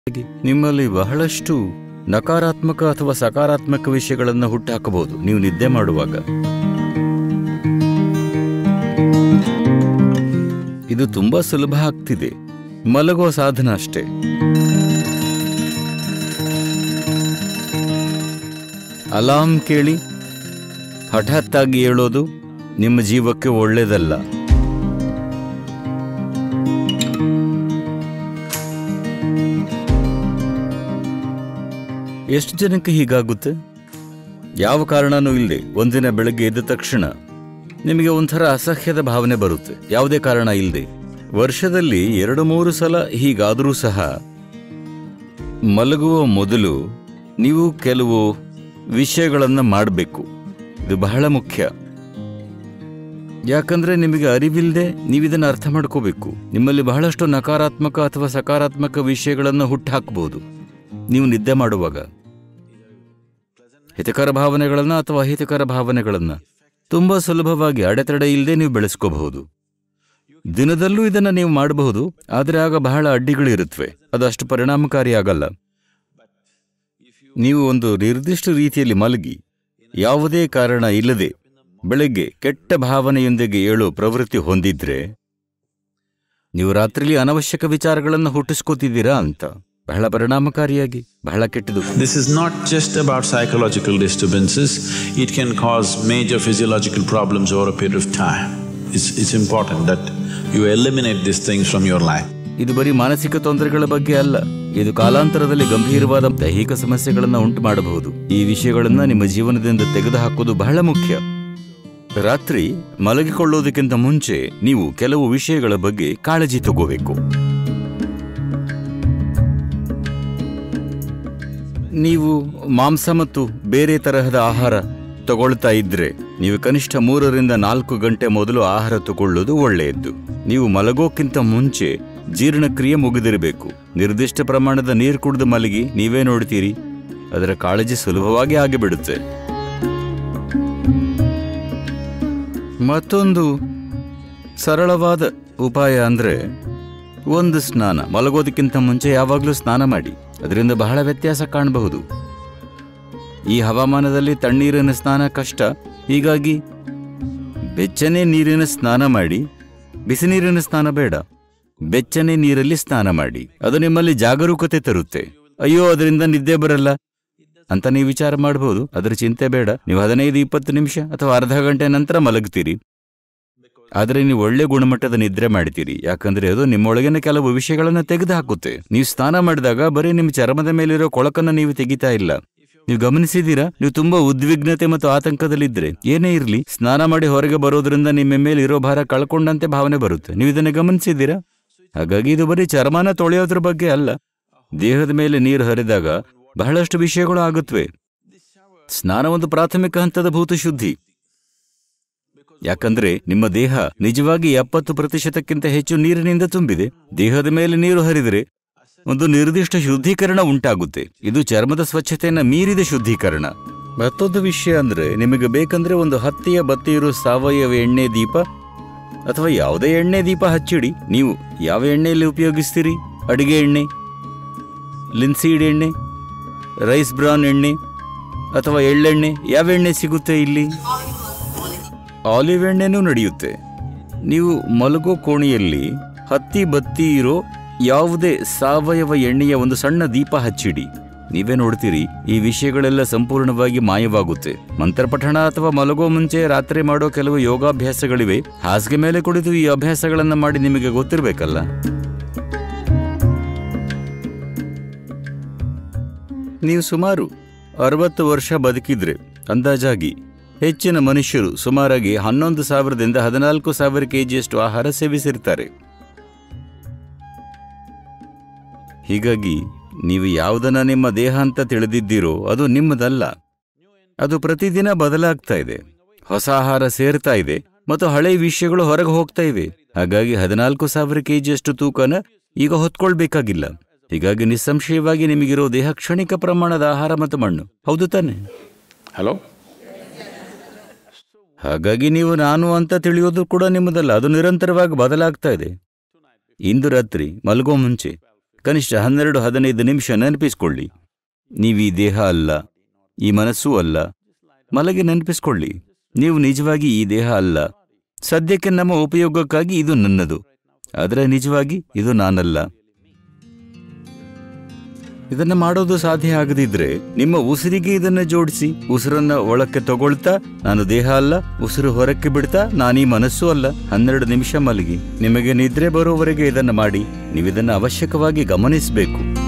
ನಿಮ್ಮಲ್ಲಿ ಬಹಳಷ್ಟು ನಕಾರಾತ್ಮಕ ಅಥವಾ ಸಕಾರಾತ್ಮಕ ವಿಷಯಗಳನ್ನು ಹುಟ್ಟುಹಾಕಬಹುದು ನೀವು ನಿದ್ದೆ ಮಾಡುವಾಗ ಇದು ತುಂಬಾ ಸುಲಭ ಆಗ್ತಿದೆ ಮಲಗುವ ಸಾಧನ ಅಷ್ಟೇ ಅಲಾರ್ಮ್ ಕೇಳಿ ಹಠಾತ್ತಾಗಿ ಹೇಳೋದು ನಿಮ್ಮ ಜೀವಕ್ಕೆ ಒಳ್ಳೆಯದಲ್ಲ ಎಷ್ಟು ಜನಕ್ಕೆ ಹೀಗಾಗುತ್ತೆ ಯಾವ ಕಾರಣನೂ ಇಲ್ಲದೆ ಒಂದಿನ ಬೆಳಗ್ಗೆ ಎದ್ದ ತಕ್ಷಣ ನಿಮಗೆ ಒಂಥರ ಅಸಹ್ಯದ ಭಾವನೆ ಬರುತ್ತೆ ಯಾವುದೇ ಕಾರಣ ಇಲ್ಲದೆ ವರ್ಷದಲ್ಲಿ ಎರಡು ಮೂರು ಸಲ ಹೀಗಾದರೂ ಸಹ ಮಲಗುವ ಮೊದಲು ನೀವು ಕೆಲವು ವಿಷಯಗಳನ್ನು ಮಾಡಬೇಕು ಇದು ಬಹಳ ಮುಖ್ಯ ಯಾಕಂದ್ರೆ ನಿಮಗೆ ಅರಿವಿಲ್ಲದೆ ನೀವಿದನ್ನು ಅರ್ಥ ಮಾಡ್ಕೋಬೇಕು ನಿಮ್ಮಲ್ಲಿ ಬಹಳಷ್ಟು ನಕಾರಾತ್ಮಕ ಅಥವಾ ಸಕಾರಾತ್ಮಕ ವಿಷಯಗಳನ್ನು ಹುಟ್ಟುಹಾಕಬಹುದು ನೀವು ನಿದ್ದೆ ಮಾಡುವಾಗ ಹಿತಕರ ಭಾವನೆಗಳನ್ನ ಅಥವಾ ಅಹಿತಕರ ಭಾವನೆಗಳನ್ನ ತುಂಬಾ ಸುಲಭವಾಗಿ ಅಡೆತಡೆ ಇಲ್ಲದೆ ನೀವು ಬೆಳೆಸ್ಕೋಬಹುದು ದಿನದಲ್ಲೂ ಇದನ್ನ ನೀವು ಮಾಡಬಹುದು ಆದರೆ ಆಗ ಬಹಳ ಅಡ್ಡಿಗಳಿರುತ್ತವೆ ಅದು ಅಷ್ಟು ಪರಿಣಾಮಕಾರಿಯಾಗಲ್ಲ ನೀವು ಒಂದು ನಿರ್ದಿಷ್ಟ ರೀತಿಯಲ್ಲಿ ಮಲಗಿ ಯಾವುದೇ ಕಾರಣ ಇಲ್ಲದೆ ಬೆಳಗ್ಗೆ ಕೆಟ್ಟ ಭಾವನೆಯೊಂದಿಗೆ ಏಳೋ ಪ್ರವೃತ್ತಿ ಹೊಂದಿದ್ರೆ ನೀವು ರಾತ್ರಿಲಿ ಅನವಶ್ಯಕ ವಿಚಾರಗಳನ್ನು ಹುಟ್ಟಿಸ್ಕೋತಿದ್ದೀರಾ ಅಂತ ಬಹಳ ಪರಿಣಾಮಕಾರಿಯಾಗಿ ಬಹಳ ಕೆಟ್ಟದು This is not just about psychological disturbances, it can cause major physiological problems over a period of time. It's, it's important that you eliminate these things from your life. ಇದು ಬರೀ ಮಾನಸಿಕ ತೊಂದರೆಗಳ ಬಗ್ಗೆ ಅಲ್ಲ ಇದು ಕಾಲಾಂತರದಲ್ಲಿ ಗಂಭೀರವಾದ ದೈಹಿಕ ಸಮಸ್ಯೆಗಳನ್ನು ಉಂಟು ಮಾಡಬಹುದು ಈ ವಿಷಯಗಳನ್ನ ನಿಮ್ಮ ಜೀವನದಿಂದ ತೆಗೆದುಹಾಕೋದು ಬಹಳ ಮುಖ್ಯ ರಾತ್ರಿ ಮಲಗಿಕೊಳ್ಳೋದಕ್ಕಿಂತ ಮುಂಚೆ ನೀವು ಕೆಲವು ವಿಷಯಗಳ ಬಗ್ಗೆ ಕಾಳಜಿ ತಗೋಬೇಕು ನೀವು ಮಾಂಸ ಮತ್ತು ಬೇರೆ ತರಹದ ಆಹಾರ ತಗೊಳ್ತಾ ಇದ್ರೆ ನೀವು ಕನಿಷ್ಠ ಮೂರರಿಂದ ನಾಲ್ಕು ಗಂಟೆ ಮೊದಲು ಆಹಾರ ತಗೊಳ್ಳೋದು ಒಳ್ಳೆಯದ್ದು ನೀವು ಮಲಗೋಕ್ಕಿಂತ ಮುಂಚೆ ಜೀರ್ಣಕ್ರಿಯೆ ಮುಗಿದಿರಬೇಕು ನಿರ್ದಿಷ್ಟ ಪ್ರಮಾಣದ ನೀರು ಕುಡಿದು ಮಲಗಿ ನೀವೇ ನೋಡ್ತೀರಿ ಅದರ ಕಾಳಜಿ ಸುಲಭವಾಗಿ ಆಗಿಬಿಡುತ್ತೆ ಮತ್ತೊಂದು ಸರಳವಾದ ಉಪಾಯ ಅಂದ್ರೆ ಒಂದು ಸ್ನಾನ ಮಲಗೋದಕ್ಕಿಂತ ಮುಂಚೆ ಯಾವಾಗಲೂ ಸ್ನಾನ ಮಾಡಿ ಅದರಿಂದ ಬಹಳ ವ್ಯತ್ಯಾಸ ಕಾಣಬಹುದು ಈ ಹವಾಮಾನದಲ್ಲಿ ತಣ್ಣೀರಿನ ಸ್ನಾನ ಕಷ್ಟ ಹೀಗಾಗಿ ಬೆಚ್ಚನೆ ನೀರಿನ ಸ್ನಾನ ಮಾಡಿ ಬಿಸಿ ನೀರಿನ ಸ್ನಾನ ಬೇಡ ಬೆಚ್ಚನೆ ನೀರಲ್ಲಿ ಸ್ನಾನ ಮಾಡಿ ಅದು ನಿಮ್ಮಲ್ಲಿ ಜಾಗರೂಕತೆ ತರುತ್ತೆ ಅಯ್ಯೋ ಅದರಿಂದ ನಿದ್ದೆ ಬರಲ್ಲ ಅಂತ ನೀವು ವಿಚಾರ ಮಾಡಬಹುದು ಅದರ ಚಿಂತೆ ಬೇಡ ನೀವು ಹದಿನೈದು ಇಪ್ಪತ್ತು ನಿಮಿಷ ಅಥವಾ ಅರ್ಧ ಗಂಟೆ ನಂತರ ಮಲಗ್ತೀರಿ ಆದರೆ ನೀವು ಒಳ್ಳೆ ಗುಣಮಟ್ಟದ ನಿದ್ರೆ ಮಾಡ್ತೀರಿ ಯಾಕಂದ್ರೆ ಅದು ನಿಮ್ಮೊಳಗಿನ ಕೆಲವು ವಿಷಯಗಳನ್ನು ತೆಗೆದುಹಾಕುತ್ತೆ ನೀವು ಸ್ನಾನ ಮಾಡಿದಾಗ ಬರೀ ನಿಮ್ಮ ಚರ್ಮದ ಮೇಲಿರೋ ಕೊಳಕನ್ನು ನೀವು ತೆಗಿತಾ ಇಲ್ಲ ನೀವು ಗಮನಿಸಿದ್ದೀರಾ ನೀವು ತುಂಬಾ ಉದ್ವಿಗ್ನತೆ ಮತ್ತು ಆತಂಕದಲ್ಲಿದ್ರೆ ಏನೇ ಇರಲಿ ಸ್ನಾನ ಮಾಡಿ ಹೊರಗೆ ಬರೋದ್ರಿಂದ ನಿಮ್ಮ ಮೇಲೆ ಇರೋ ಭಾರ ಕಳ್ಕೊಂಡಂತೆ ಭಾವನೆ ಬರುತ್ತೆ ನೀವು ಇದನ್ನ ಗಮನಿಸಿದ್ದೀರಾ ಹಾಗಾಗಿ ಇದು ಬರೀ ಚರ್ಮನ ತೊಳೆಯೋದ್ರ ಬಗ್ಗೆ ಅಲ್ಲ ದೇಹದ ಮೇಲೆ ನೀರು ಹರಿದಾಗ ಬಹಳಷ್ಟು ವಿಷಯಗಳು ಆಗುತ್ತವೆ ಸ್ನಾನ ಒಂದು ಪ್ರಾಥಮಿಕ ಹಂತದ ಭೂತ ಶುದ್ಧಿ ಯಾಕಂದ್ರೆ ನಿಮ್ಮ ದೇಹ ನಿಜವಾಗಿ ಎಪ್ಪತ್ತು ಪ್ರತಿಶತಕ್ಕಿಂತ ಹೆಚ್ಚು ನೀರಿನಿಂದ ತುಂಬಿದೆ ದೇಹದ ಮೇಲೆ ನೀರು ಹರಿದರೆ ಒಂದು ನಿರ್ದಿಷ್ಟ ಶುದ್ಧೀಕರಣ ಉಂಟಾಗುತ್ತೆ ಇದು ಚರ್ಮದ ಸ್ವಚ್ಛತೆಯನ್ನ ಮೀರಿದ ಶುದ್ಧೀಕರಣ ಮತ್ತೊಂದು ವಿಷಯ ಅಂದ್ರೆ ನಿಮಗೆ ಬೇಕಂದ್ರೆ ಒಂದು ಹತ್ತಿಯ ಬತ್ತಿ ಇರೋ ಸಾವಯವ ಎಣ್ಣೆ ದೀಪ ಅಥವಾ ಯಾವುದೇ ಎಣ್ಣೆ ದೀಪ ಹಚ್ಚಿಡಿ ನೀವು ಯಾವ ಎಣ್ಣೆಯಲ್ಲಿ ಉಪಯೋಗಿಸ್ತೀರಿ ಅಡಿಗೆ ಎಣ್ಣೆ ಲಿನ್ಸೀಡ್ ಎಣ್ಣೆ ರೈಸ್ ಬ್ರೌನ್ ಎಣ್ಣೆ ಅಥವಾ ಎಳ್ಳೆಣ್ಣೆ ಯಾವ ಎಣ್ಣೆ ಸಿಗುತ್ತೆ ಇಲ್ಲಿ ಆಲಿವ್ ಎಣ್ಣೆನೂ ನಡೆಯುತ್ತೆ ನೀವು ಮಲಗೋ ಕೋಣೆಯಲ್ಲಿ ಹತ್ತಿ ಬತ್ತಿ ಇರೋ ಯಾವುದೇ ಸಾವಯವ ಎಣ್ಣೆಯ ಒಂದು ಸಣ್ಣ ದೀಪ ಹಚ್ಚಿಡಿ ನೀವೇ ನೋಡ್ತೀರಿ ಈ ವಿಷಯಗಳೆಲ್ಲ ಸಂಪೂರ್ಣವಾಗಿ ಮಾಯವಾಗುತ್ತೆ ಮಂತ್ರಪಠಣ ಅಥವಾ ಮಲಗೋ ಮುಂಚೆ ರಾತ್ರಿ ಮಾಡೋ ಕೆಲವು ಯೋಗಾಭ್ಯಾಸಗಳಿವೆ ಹಾಸಿಗೆ ಮೇಲೆ ಕುಳಿತು ಈ ಅಭ್ಯಾಸಗಳನ್ನ ಮಾಡಿ ನಿಮಗೆ ಗೊತ್ತಿರಬೇಕಲ್ಲ ನೀವು ಸುಮಾರು ಅರವತ್ತು ವರ್ಷ ಬದುಕಿದ್ರೆ ಅಂದಾಜಾಗಿ ಹೆಚ್ಚಿನ ಮನುಷ್ಯರು ಸುಮಾರಾಗಿ ಹನ್ನೊಂದು ಸಾವಿರದಿಂದ ಹದಿನಾಲ್ಕು ಸಾವಿರ ಕೆಜಿಯಷ್ಟು ಆಹಾರ ಸೇವಿಸಿರ್ತಾರೆ ಹೀಗಾಗಿ ನೀವು ಯಾವುದನ್ನ ನಿಮ್ಮ ದೇಹ ಅಂತ ತಿಳಿದಿದ್ದೀರೋ ಅದು ನಿಮ್ಮದಲ್ಲ ಅದು ಪ್ರತಿದಿನ ಬದಲಾಗ್ತಾ ಇದೆ ಹೊಸ ಆಹಾರ ಸೇರ್ತಾ ಇದೆ ಮತ್ತು ಹಳೆ ವಿಷಯಗಳು ಹೊರಗೆ ಹೋಗ್ತಾ ಇವೆ ಹಾಗಾಗಿ ಹದಿನಾಲ್ಕು ಸಾವಿರ ಕೆಜಿಯಷ್ಟು ತೂಕನ ಈಗ ಹೊತ್ಕೊಳ್ಬೇಕಾಗಿಲ್ಲ ಹೀಗಾಗಿ ನಿಸ್ಸಂಶಯವಾಗಿ ನಿಮಗಿರೋ ದೇಹ ಕ್ಷಣಿಕ ಪ್ರಮಾಣದ ಆಹಾರ ಮತ್ತು ಮಣ್ಣು ಹೌದು ತಾನೆ Hello? ಹಾಗಾಗಿ ನೀವು ನಾನು ಅಂತ ತಿಳಿಯೋದು ಕೂಡ ನಿಮ್ಮದಲ್ಲ ಅದು ನಿರಂತರವಾಗಿ ಬದಲಾಗ್ತಾ ಇದೆ ಇಂದು ರಾತ್ರಿ ಮಲಗೋ ಮುಂಚೆ ಕನಿಷ್ಠ ಹನ್ನೆರಡು ಹದಿನೈದು ನಿಮಿಷ ನೆನಪಿಸ್ಕೊಳ್ಳಿ ನೀವು ಈ ದೇಹ ಅಲ್ಲ ಈ ಮನಸ್ಸೂ ಅಲ್ಲ ಮಲಗಿ ನೆನಪಿಸ್ಕೊಳ್ಳಿ ನೀವು ನಿಜವಾಗಿ ಈ ದೇಹ ಅಲ್ಲ ಸದ್ಯಕ್ಕೆ ನಮ್ಮ ಉಪಯೋಗಕ್ಕಾಗಿ ಇದು ನನ್ನದು ಆದರೆ ನಿಜವಾಗಿ ಇದು ನಾನಲ್ಲ ಇದನ್ನ ಮಾಡೋದು ಸಾಧ್ಯ ಆಗದಿದ್ರೆ ನಿಮ್ಮ ಉಸಿರಿಗೆ ಇದನ್ನ ಜೋಡಿಸಿ ಉಸಿರನ್ನ ಒಳಕ್ಕೆ ತಗೊಳ್ತಾ ನಾನು ದೇಹ ಅಲ್ಲ ಉಸಿರು ಹೊರಕ್ಕೆ ಬಿಡ್ತಾ ನಾನೀ ಮನಸ್ಸು ಅಲ್ಲ ಹನ್ನೆರಡು ನಿಮಿಷ ಮಲಗಿ ನಿಮಗೆ ನಿದ್ರೆ ಬರೋವರೆಗೆ ಇದನ್ನ ಮಾಡಿ ನೀವಿದನ್ನ ಅವಶ್ಯಕವಾಗಿ ಗಮನಿಸಬೇಕು